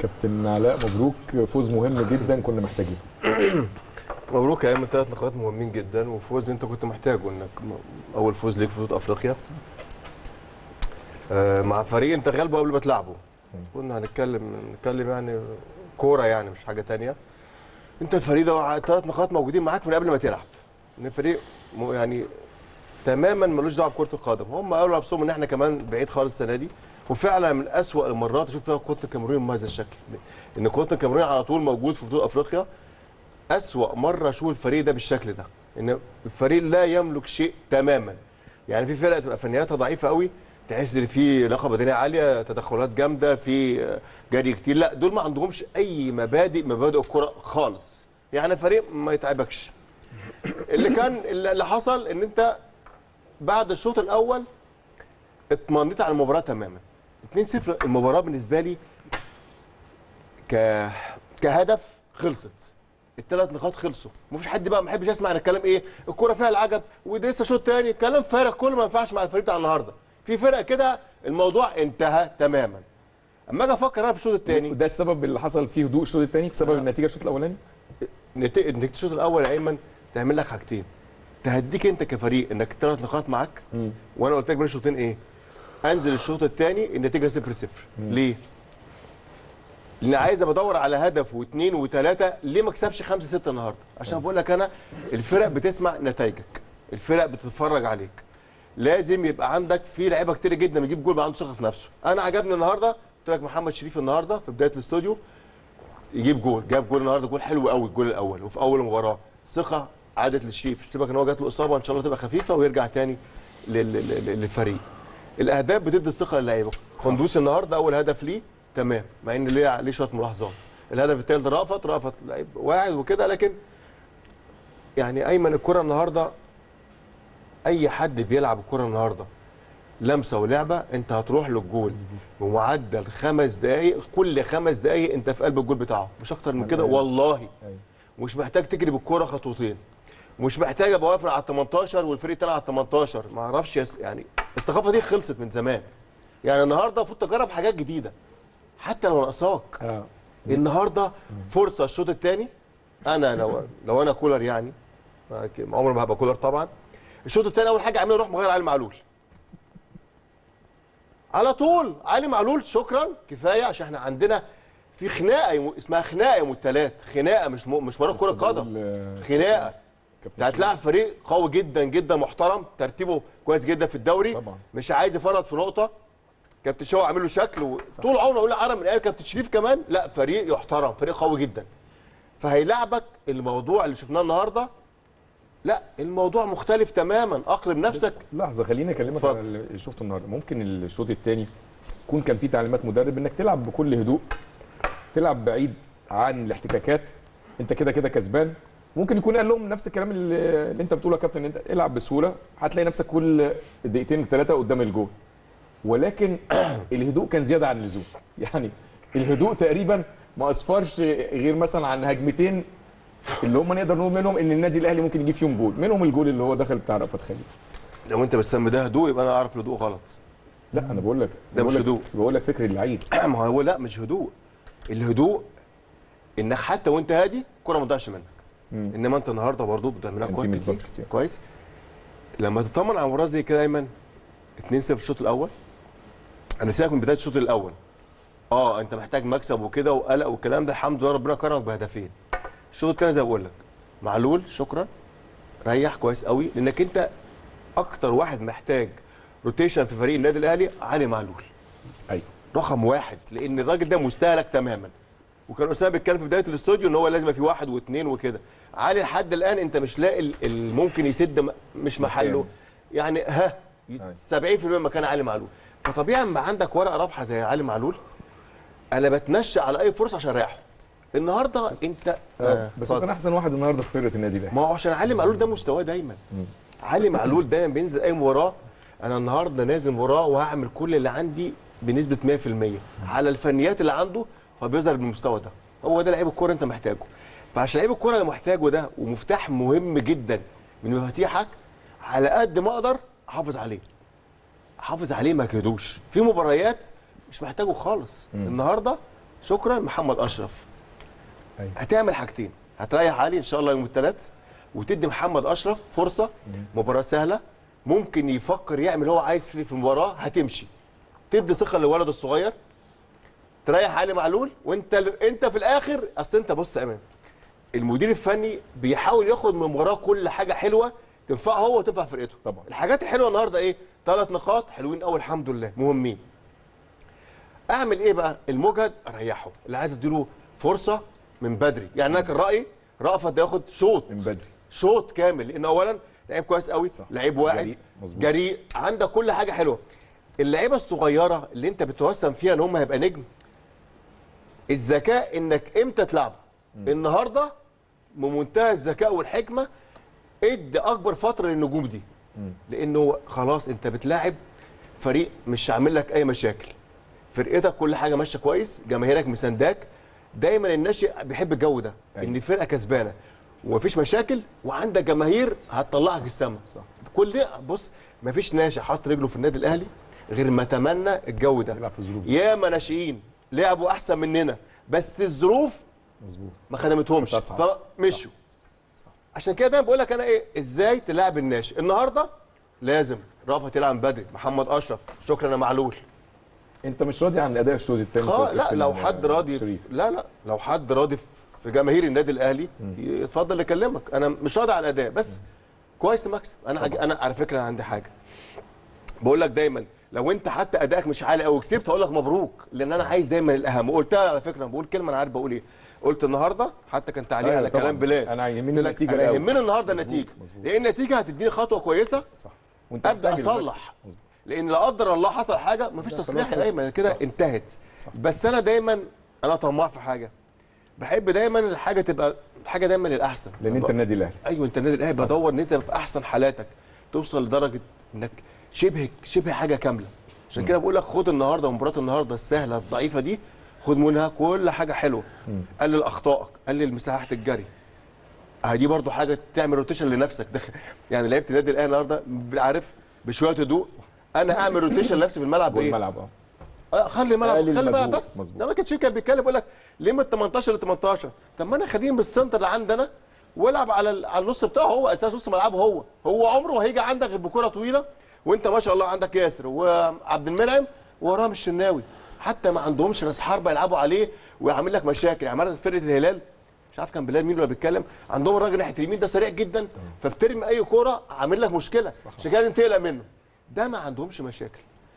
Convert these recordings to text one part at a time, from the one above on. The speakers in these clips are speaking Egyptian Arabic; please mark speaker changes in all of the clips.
Speaker 1: كابتن علاء مبروك فوز مهم جدا كنا محتاجينه
Speaker 2: مبروك يا ايمن ثلاث نقاط مهمين جدا وفوز انت كنت محتاجه انك م- اول فوز ليك في بطوله افريقيا آه، مع فريق انت غالبه قبل ما تلعبه كنا هنتكلم نتكلم يعني كوره يعني مش حاجه تانية انت الفريق ده ثلاث نقاط موجودين معاك من قبل ما تلعب ان الفريق م- يعني تماما ملوش دعوه بكره القدم هم قالوا نفسهم ان احنا كمان بعيد خالص السنه دي وفعلا من اسوأ المرات اشوف فيها كره الكاميرون بهذا الشكل ان كره الكاميرون على طول موجود في بطوله افريقيا أسوأ مرة أشوف الفريق ده بالشكل ده إن الفريق لا يملك شيء تماما يعني في فرق تبقى فنياتها ضعيفة قوي تحس ان في لياقه بدنيه عاليه تدخلات جامده في جري كتير لا دول ما عندهمش اي مبادئ مبادئ الكره خالص يعني فريق ما يتعبكش اللي كان اللي حصل ان انت بعد الشوط الاول اطمنيت على المباراه تماما 2-0 المباراه بالنسبه لي ك كهدف خلصت الثلاث نقاط خلصوا مفيش حد بقى ما بحبش اسمع عن الكلام ايه الكوره فيها العجب وده لسه شوط تاني كلام فارغ كله ما ينفعش مع الفريق بتاع النهارده في فرق كده الموضوع انتهى تماما اما اجي افكر انا في الشوط الثاني
Speaker 1: وده السبب اللي حصل فيه هدوء الشوط الثاني بسبب النتيجه الشوط الاولاني
Speaker 2: نتيجه نتيجة الشوط الاول يا ايمن تعمل لك حاجتين تهديك انت كفريق انك الثلاث نقاط معاك وانا قلت لك بين الشوطين ايه انزل الشوط الثاني النتيجه 0 0 ليه لان عايز بدور على هدف واثنين وثلاثه ليه ما اكسبش خمسه سته النهارده عشان بقول لك انا الفرق بتسمع نتائجك الفرق بتتفرج عليك لازم يبقى عندك في لعيبه كتير جدا بيجيب جول عنده ثقه في نفسه انا عجبني النهارده قلت لك محمد شريف النهارده في بدايه الاستوديو يجيب جول جاب جول النهارده جول حلو قوي الجول الاول وفي اول مباراه ثقه عادت للشريف سيبك ان هو جات له اصابه ان شاء الله تبقى خفيفه ويرجع تاني لل- لل- للفريق الاهداف بتدي الثقه للعيبه قندوسي النهارده اول هدف ليه تمام مع ان ليه ليه شويه ملاحظات الهدف الثالث رأفت رأفت لعيب واعد وكده لكن يعني ايمن الكره النهارده اي حد بيلعب الكره النهارده لمسه ولعبه انت هتروح للجول بمعدل خمس دقائق كل خمس دقائق انت في قلب الجول بتاعه مش اكتر من كده والله
Speaker 1: أيوة.
Speaker 2: مش محتاج تجري بالكوره خطوتين مش محتاج ابقى واقف على ال 18 والفريق طلع على ال 18 ما اعرفش يس- يعني الثقافه دي خلصت من زمان يعني النهارده المفروض تجرب حاجات جديده حتى لو ناقصاك
Speaker 1: اه
Speaker 2: النهارده فرصه الشوط الثاني انا لو لو انا كولر يعني ما ك- عمري ما هبقى كولر طبعا الشوط الثاني اول حاجه اعملها اروح مغير علي معلول على طول علي معلول شكرا كفايه عشان احنا عندنا في خناقه يم... اسمها خناقه يوم الثلاث خناقه مش م... مش مباراه كره قدم خناقه انت هتلاعب فريق قوي جدا جدا محترم ترتيبه كويس جدا في الدوري
Speaker 1: طبعا.
Speaker 2: مش عايز يفرط في نقطه كابتن شوقي عامل له شكل و... طول عمره اقول عرب من ايام كابتن شريف كمان لا فريق يحترم فريق قوي جدا فهيلاعبك الموضوع اللي شفناه النهارده لا الموضوع مختلف تماما اقلب نفسك
Speaker 1: لحظه خليني اكلمك
Speaker 2: اتفضل.
Speaker 1: على اللي شفته النهارده ممكن الشوط الثاني يكون كان في تعليمات مدرب انك تلعب بكل هدوء تلعب بعيد عن الاحتكاكات انت كده كده كسبان ممكن يكون قال لهم نفس الكلام اللي, اللي انت بتقوله يا كابتن ان انت العب بسهوله هتلاقي نفسك كل دقيقتين ثلاثه قدام الجول ولكن الهدوء كان زياده عن اللزوم يعني الهدوء تقريبا ما اسفرش غير مثلا عن هجمتين اللي هم نقدر نقول منهم ان النادي الاهلي ممكن يجيب فيهم جول منهم الجول اللي هو دخل بتاع رأفت خليل
Speaker 2: لو انت بتسمي ده هدوء يبقى انا اعرف الهدوء غلط
Speaker 1: لا انا بقول لك
Speaker 2: ده
Speaker 1: بقول
Speaker 2: مش
Speaker 1: لك-
Speaker 2: هدوء.
Speaker 1: بقول لك فكر اللعيب
Speaker 2: ما هو لا مش هدوء الهدوء انك حتى وانت هادي الكره ما تضيعش منك
Speaker 1: مم.
Speaker 2: انما انت النهارده برضو بتعملها
Speaker 1: كان في
Speaker 2: كويس
Speaker 1: مسباس
Speaker 2: كتير.
Speaker 1: كتير.
Speaker 2: كويس لما تطمن على مباراه زي كده دايما 2-0 في الشوط الاول انا سيبك من بدايه الشوط الاول اه انت محتاج مكسب وكده وقلق والكلام ده الحمد لله ربنا كرمك بهدفين الشوط الثاني زي ما بقول لك معلول شكرا ريح كويس قوي لانك انت اكتر واحد محتاج روتيشن في فريق النادي الاهلي علي معلول
Speaker 1: ايوه
Speaker 2: رقم واحد لان الراجل ده مستهلك تماما وكان اسامه بيتكلم في بدايه الاستوديو ان هو لازم يبقى في واحد واثنين وكده علي لحد الان انت مش لاقي ال- اللي ممكن يسد م- مش محله يعني ها
Speaker 1: أيوة.
Speaker 2: 70% من مكان علي معلول فطبيعي اما عندك ورقه رابحه زي علي معلول انا بتنشى على اي فرصه عشان اريحه النهارده انت
Speaker 1: آه. بس هو
Speaker 2: اتفضل.
Speaker 1: كان احسن واحد النهارده في فرقه النادي الاهلي
Speaker 2: ما هو عشان علي معلول ده مستواه دايما علي معلول دايما بينزل اي مباراه انا النهارده نازل مباراه وهعمل كل اللي عندي بنسبه 100% على الفنيات اللي عنده فبيظهر بالمستوى ده هو ده لعيب الكوره انت محتاجه فعشان لعيب الكوره اللي محتاجه ده ومفتاح مهم جدا من مفاتيحك على قد ما اقدر احافظ عليه احافظ عليه ما كدوش في مباريات مش محتاجه خالص النهارده شكرا محمد اشرف
Speaker 1: أيوة.
Speaker 2: هتعمل حاجتين هتريح علي ان شاء الله يوم الثلاث وتدي محمد اشرف فرصه مباراه سهله ممكن يفكر يعمل هو عايز في في المباراه هتمشي تدي ثقه للولد الصغير تريح علي معلول وانت انت في الاخر اصل انت بص يا امان المدير الفني بيحاول ياخد من المباراه كل حاجه حلوه تنفعه هو وتنفع فرقته
Speaker 1: طبعا.
Speaker 2: الحاجات الحلوه النهارده ايه ثلاث نقاط حلوين قوي الحمد لله مهمين اعمل ايه بقى المجهد اريحه اللي عايز اديله فرصه من بدري يعني انا كان رايي رأفت ده ياخد شوط
Speaker 1: من بدري
Speaker 2: شوط كامل لان اولا لعيب كويس قوي
Speaker 1: صح.
Speaker 2: لعيب واعد
Speaker 1: جريء، مظبوط.
Speaker 2: جريء عندك كل حاجه حلوه اللعيبه الصغيره اللي انت بتوسم فيها ان هم هيبقى نجم الذكاء انك امتى تلعبه النهارده بمنتهى الذكاء والحكمه ادي اكبر فتره للنجوم دي لانه خلاص انت بتلاعب فريق مش عامل لك اي مشاكل فرقتك كل حاجه ماشيه كويس جماهيرك مسانداك دايما الناشئ بيحب الجو ده
Speaker 1: أيوة.
Speaker 2: ان فرقه كسبانه ومفيش مشاكل وعندك جماهير هتطلعك السما
Speaker 1: صح.
Speaker 2: كل ده بص مفيش ناشئ حط رجله في النادي الاهلي غير ما تمنى الجو ده
Speaker 1: يلعب في الظروف دي.
Speaker 2: ياما ناشئين لعبوا احسن مننا بس الظروف
Speaker 1: مظبوط
Speaker 2: ما خدمتهمش
Speaker 1: تصعب.
Speaker 2: فمشوا عشان كده دايما بقول لك انا ايه ازاي تلاعب الناشئ النهارده لازم رافت يلعب بدري محمد اشرف شكرا يا معلول
Speaker 1: انت مش راضي عن اداء الشوط الثاني
Speaker 2: خ... لا لو حد راضي
Speaker 1: شريف
Speaker 2: لا لا لو حد راضي في جماهير النادي الاهلي يتفضل يكلمك انا مش راضي على الاداء بس كويس المكسب انا حاج... انا على فكره عندي حاجه بقول لك دايما لو انت حتى ادائك مش عالي قوي كسبت هقول لك مبروك لان انا عايز دايما الاهم وقلتها على فكره بقول كلمه انا عارف بقول ايه قلت النهارده حتى كان تعليق
Speaker 1: أيوة
Speaker 2: على
Speaker 1: طبعاً.
Speaker 2: كلام بلال
Speaker 1: أنا يهمني
Speaker 2: قلت لك
Speaker 1: النتيجة
Speaker 2: انا
Speaker 1: الأول.
Speaker 2: يهمني النهارده
Speaker 1: مظبوط،
Speaker 2: النتيجه
Speaker 1: مظبوط.
Speaker 2: لان النتيجه هتديني خطوه كويسه
Speaker 1: صح وانت
Speaker 2: ابدا
Speaker 1: محتاج المكسب.
Speaker 2: اصلح
Speaker 1: مظبوط.
Speaker 2: لان لا قدر الله حصل حاجه مفيش
Speaker 1: لا،
Speaker 2: تصليح
Speaker 1: خلاص،
Speaker 2: يا ايمن كده
Speaker 1: صح.
Speaker 2: انتهت
Speaker 1: صح.
Speaker 2: بس انا دايما انا طماع في حاجه بحب دايما الحاجه تبقى الحاجه دايما للاحسن
Speaker 1: لان انت النادي الاهلي
Speaker 2: ايوه انت النادي الاهلي بدور ان انت تبقى في احسن حالاتك توصل لدرجه انك شبه شبه حاجه كامله عشان كده بقول لك خد النهارده مباراه النهارده السهله الضعيفه دي خد منها كل حاجه حلوه قلل اخطائك قلل مساحه الجري اه دي برضو حاجه تعمل روتيشن لنفسك ده يعني لعيبه النادي الاهلي النهارده عارف بشويه هدوء انا اعمل روتيشن لنفسي في الملعب بايه؟
Speaker 1: والملعب اه
Speaker 2: اه خلي الملعب
Speaker 1: قلل
Speaker 2: خلي الملعب
Speaker 1: المجهود.
Speaker 2: بس
Speaker 1: مظبوط.
Speaker 2: ده ما كانش كان بيتكلم يقول لك ليه من 18 ل 18 طب ما انا خليهم بالسنتر اللي عندنا والعب على ال- على النص بتاعه هو اساس نص ملعبه هو هو عمره ما هيجي عندك غير بكره طويله وانت ما شاء الله عندك ياسر وعبد المنعم وراه الشناوي حتى ما عندهمش راس حربه يلعبوا عليه ويعمل لك مشاكل يعني مرة فرقه الهلال مش عارف كان بلال مين ولا بيتكلم عندهم الراجل ناحيه اليمين ده سريع جدا فبترمي اي كوره عامل لك مشكله عشان كده لازم تقلق منه ده ما عندهمش مشاكل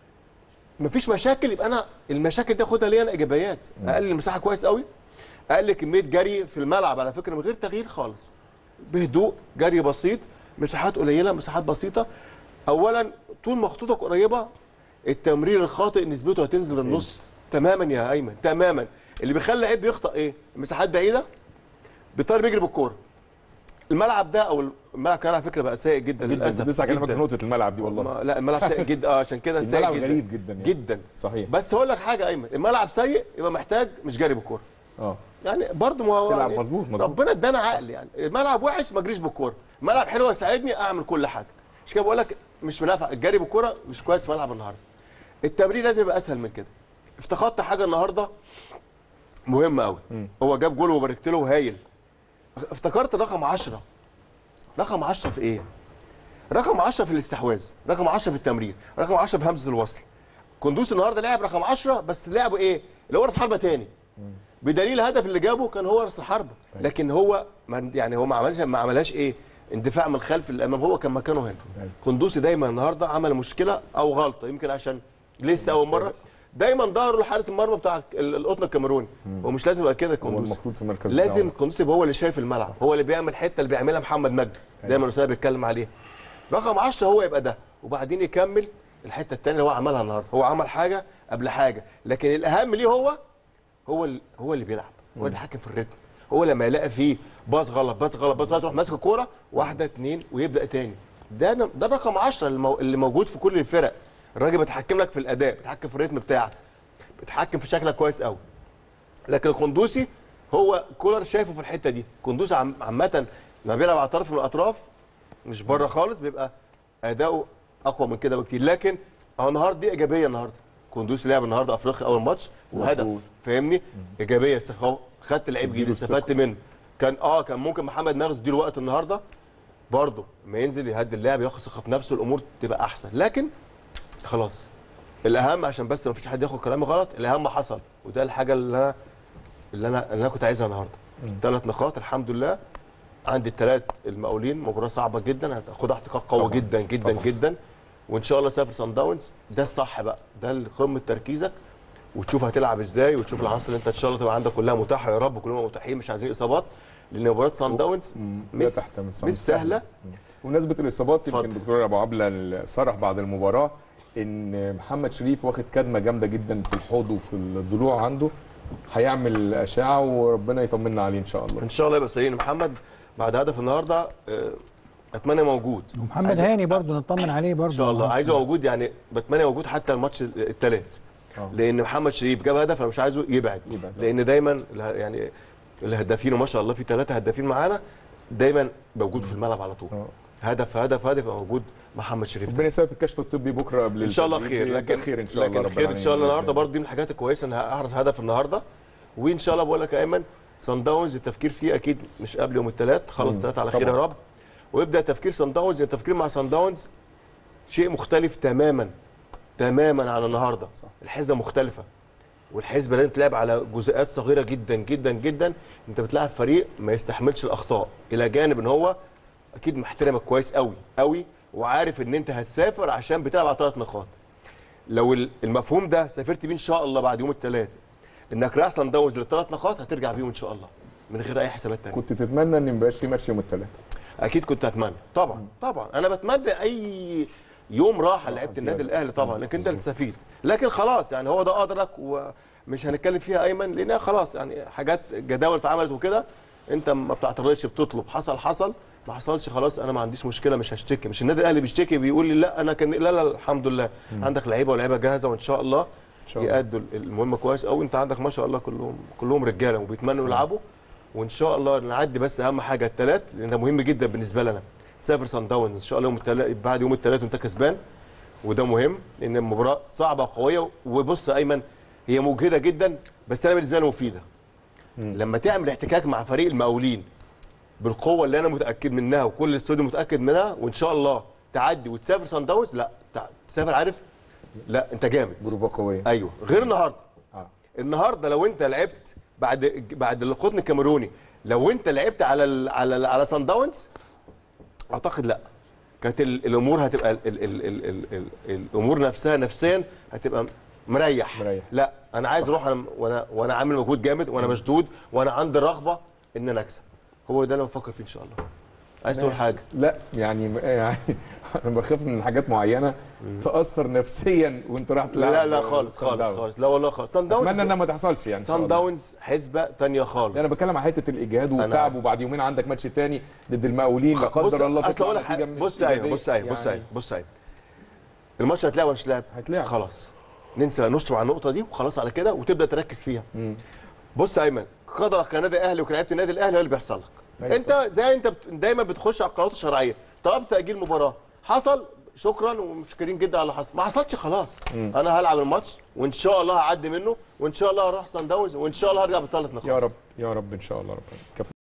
Speaker 2: مفيش مشاكل يبقى انا المشاكل دي اخدها ليا انا ايجابيات اقلل المساحه كويس قوي اقلل كميه جري في الملعب على فكره من غير تغيير خالص بهدوء جري بسيط مساحات قليله مساحات بسيطه اولا طول ما خطوطك قريبه التمرير الخاطئ نسبته هتنزل للنص تماما يا ايمن تماما اللي بيخلي لعيب بيخطئ ايه المساحات بعيده بيضطر بيجري بالكوره الملعب ده او الملعب كان على فكره بقى سيء جدا
Speaker 1: جدا
Speaker 2: للاسف
Speaker 1: لسه هكلمك
Speaker 2: جداً.
Speaker 1: في نقطه الملعب دي والله
Speaker 2: ما- لا الملعب سيء جدا اه عشان كده سيء
Speaker 1: الملعب
Speaker 2: جدا
Speaker 1: غريب جدا يعني.
Speaker 2: جدا
Speaker 1: صحيح
Speaker 2: بس هقول لك حاجه ايمن الملعب سيء يبقى محتاج مش جاري بالكوره
Speaker 1: اه
Speaker 2: يعني برضه ما هو
Speaker 1: تلعب
Speaker 2: يعني
Speaker 1: مظبوط- مظبوط.
Speaker 2: ربنا ادانا عقل يعني الملعب وحش ما اجريش بالكوره الملعب حلو يساعدني اعمل كل حاجه مش كده بقول لك مش منافع الجري بالكوره مش كويس في ملعب النهارده التمرين لازم يبقى اسهل من كده افتقدت حاجه النهارده مهمه قوي هو جاب جول وباركت له هايل افتكرت رقم 10 رقم 10 في ايه رقم 10 في الاستحواذ رقم 10 في التمرير رقم 10 في همزه الوصل كندوس النهارده لعب رقم 10 بس لعبه ايه اللي هو راس حربه تاني بدليل الهدف اللي جابه كان هو راس الحربه لكن هو ما يعني هو ما عملش ما عملهاش ايه اندفاع من الخلف للامام هو كان مكانه هنا
Speaker 1: أيوة.
Speaker 2: قندوسي دايما النهارده عمل مشكله او غلطه يمكن عشان لسه اول مره دايما ظهره لحارس المرمى بتاع ال- القطن الكاميروني هو مش لازم يبقى كده
Speaker 1: هو
Speaker 2: قندوسي
Speaker 1: المفروض في المركز
Speaker 2: لازم
Speaker 1: بتاعه.
Speaker 2: قندوسي يبقى هو اللي شايف الملعب هو اللي بيعمل الحته اللي بيعملها محمد مجدي دايما الاستاذ بيتكلم عليها رقم 10 هو يبقى ده وبعدين يكمل الحته الثانيه اللي هو عملها النهارده هو عمل حاجه قبل حاجه لكن الاهم ليه هو هو اللي هو اللي بيلعب هو اللي بيتحكم في الريتم هو لما يلاقي فيه باص غلط باص غلط باص غلط يروح ماسك الكوره واحده اثنين ويبدا تاني ده ده رقم 10 اللي مو- اللي موجود في كل الفرق الراجل بيتحكم لك في الاداء بيتحكم في الريتم بتاعك بيتحكم في شكلك كويس قوي لكن القندوسي هو كولر شايفه في الحته دي قندوسي عم- عامه لما بيلعب على طرف من الاطراف مش بره خالص بيبقى اداؤه اقوى من كده بكتير لكن هو النهارده دي ايجابيه النهارده كندوسي لعب النهارده افريقيا اول ماتش وهدف
Speaker 1: مظبوط.
Speaker 2: فاهمني ايجابيه استخ- خدت لعيب جديد
Speaker 1: اديله
Speaker 2: استفدت منه كان اه كان ممكن محمد ماغز يديله وقت النهارده برضه ما ينزل يهدي اللاعب ياخد ثقه في نفسه الامور تبقى احسن لكن خلاص الاهم عشان بس ما فيش حد ياخد كلامي غلط الاهم حصل وده الحاجه اللي انا اللي انا اللي انا كنت عايزها النهارده ثلاث نقاط الحمد لله عندي الثلاث المقاولين مباراه صعبه جدا هتاخدها احتكاك قوي
Speaker 1: طبعاً.
Speaker 2: جدا جدا
Speaker 1: طبعاً.
Speaker 2: جدا وان شاء الله سافر سان داونز ده الصح بقى ده اللي قمه تركيزك وتشوف هتلعب ازاي وتشوف العناصر اللي انت ان شاء الله تبقى عندك كلها متاحه يا رب كلهم متاحين مش عايزين اصابات لان مباراه سان داونز
Speaker 1: لا
Speaker 2: مش
Speaker 1: تحت من
Speaker 2: مش سهله
Speaker 1: بمناسبه الاصابات
Speaker 2: اتفضل.
Speaker 1: يمكن الدكتور ابو عبله صرح بعد المباراه ان محمد شريف واخد كدمه جامده جدا في الحوض وفي الضلوع عنده هيعمل اشعه وربنا يطمنا عليه ان شاء الله
Speaker 2: ان شاء الله يبقى سليم محمد بعد هدف النهارده آه، اتمنى موجود
Speaker 3: ومحمد
Speaker 2: عايز-
Speaker 3: هاني برضو نطمن عليه برضو
Speaker 2: ان شاء الله عايزه موجود يعني بتمنى موجود حتى الماتش الثالث
Speaker 1: آه.
Speaker 2: لان محمد شريف جاب هدف انا مش عايزه يبعد
Speaker 1: يبعد.
Speaker 2: لان دايما اله- يعني الهدافين وما شاء الله في ثلاثه هدافين معانا دايما موجود في الملعب على طول
Speaker 1: آه.
Speaker 2: هدف هدف هدف يبقى موجود محمد شريف
Speaker 1: ربنا يسهل في الكشف الطبي بكره قبل
Speaker 2: ان شاء الله
Speaker 1: التدريب.
Speaker 2: خير
Speaker 1: يبقى
Speaker 2: لكن
Speaker 1: خير ان شاء الله
Speaker 2: لكن
Speaker 1: رب
Speaker 2: خير ان
Speaker 1: العالمين
Speaker 2: شاء الله
Speaker 1: بإذن
Speaker 2: النهارده برضه دي من الحاجات الكويسه ان احرز هدف النهارده وان شاء الله بقول لك يا ايمن صن داونز التفكير فيه اكيد مش قبل يوم الثلاث خلص
Speaker 1: مم.
Speaker 2: ثلاثه على خير يا
Speaker 1: طبعاً.
Speaker 2: رب ويبدا تفكير صن داونز التفكير مع صن داونز شيء مختلف تماما تماما عن النهارده
Speaker 1: صح.
Speaker 2: الحسبه مختلفه والحسبه لازم تلعب على جزئيات صغيره جدا جدا جدا انت بتلعب فريق ما يستحملش الاخطاء الى جانب ان هو اكيد محترمك كويس قوي قوي وعارف ان انت هتسافر عشان بتلعب على ثلاث نقاط لو ال- المفهوم ده سافرت بيه ان شاء الله بعد يوم الثلاث انك رايح صن داونز للثلاث نقاط هترجع بيهم ان شاء الله من غير اي حسابات تانية
Speaker 1: كنت تتمنى ان ما يبقاش في ماتش يوم الثلاث
Speaker 2: اكيد كنت اتمنى طبعا طبعا انا بتمنى اي يوم راحه لعيبه
Speaker 1: زيادة.
Speaker 2: النادي الاهلي طبعا انك انت اللي تستفيد لكن خلاص يعني هو ده قدرك ومش هنتكلم فيها ايمن لانها خلاص يعني حاجات جداول اتعملت وكده انت ما بتعترضش بتطلب حصل حصل ما حصلش خلاص انا ما عنديش مشكله مش هشتكي مش النادي الاهلي بيشتكي بيقول لي لا انا كان لا لا الحمد لله عندك لعيبه ولاعيبه جاهزه وان شاء الله
Speaker 1: ان شاء الله
Speaker 2: يأدوا المهمه كويس قوي انت عندك ما شاء الله كلهم كلهم رجاله وبيتمنوا
Speaker 1: صحيح.
Speaker 2: يلعبوا وان شاء الله نعدي بس اهم حاجه الثلاث لان ده مهم جدا بالنسبه لنا تسافر سان داونز ان شاء الله يوم الثلاث بعد يوم الثلاث وانت كسبان وده مهم لان المباراه صعبه وقويه وبص يا ايمن هي مجهده جدا بس انا بالنسبه لي مفيده لما تعمل احتكاك مع فريق المقاولين بالقوه اللي انا متاكد منها وكل الاستوديو متاكد منها وان شاء الله تعدي وتسافر سان داونز لا تع- تسافر عارف لا انت جامد
Speaker 1: بروفا قويه
Speaker 2: ايوه غير النهارده
Speaker 1: آه.
Speaker 2: النهارده لو انت لعبت بعد بعد القطن الكاميروني لو انت لعبت على ال على ال على سان داونز اعتقد لا كانت ال- الامور هتبقى ال ال ال ال ال ال الامور نفسها نفسيا هتبقى مريح
Speaker 1: مريح.
Speaker 2: لا انا عايز اروح أنا وانا وانا عامل مجهود جامد وانا مشدود وانا عندي الرغبه ان انا اكسب هو ده اللي انا بفكر فيه ان شاء الله عايز تقول
Speaker 1: ماشي.
Speaker 2: حاجه
Speaker 1: لا يعني يعني انا بخاف من حاجات معينه تاثر نفسيا وانت رايح تلعب
Speaker 2: لا لا خالص
Speaker 1: سان
Speaker 2: خالص
Speaker 1: داونز.
Speaker 2: خالص لا والله خالص سان داونز
Speaker 1: اتمنى انها ما تحصلش يعني إن شاء
Speaker 2: سان
Speaker 1: الله.
Speaker 2: داونز حسبه ثانيه خالص
Speaker 1: انا بتكلم على حته الاجهاد والتعب وبعد يومين عندك ماتش تاني ضد المقاولين لا قدر الله
Speaker 2: اصل
Speaker 1: تطلع
Speaker 2: اقول لك
Speaker 1: نتيجه
Speaker 2: حاجة،
Speaker 1: مش
Speaker 2: بص ايوه
Speaker 1: إيجابية.
Speaker 2: بص ايوه بص
Speaker 1: يعني
Speaker 2: ايوه بص ايوه الماتش هتلعب ولا مش هتلعب؟
Speaker 1: هتلعب.
Speaker 2: خلاص ننسى نشطب على النقطه دي وخلاص على كده وتبدا تركز فيها بص يا ايمن قدرك كنادي اهلي وكلاعيبه النادي الاهلي هو اللي بيحصل لك
Speaker 1: أيوة
Speaker 2: انت زي انت بت- دايما بتخش على القرارات الشرعيه طلبت تاجيل مباراه حصل شكرا ومشكورين جدا على اللي حصل ما حصلش خلاص انا هلعب الماتش وان شاء الله هعدي منه وان شاء الله هروح سان داونز وان شاء الله هرجع بالثلاث نقاط
Speaker 1: يا رب يا رب ان شاء الله ربنا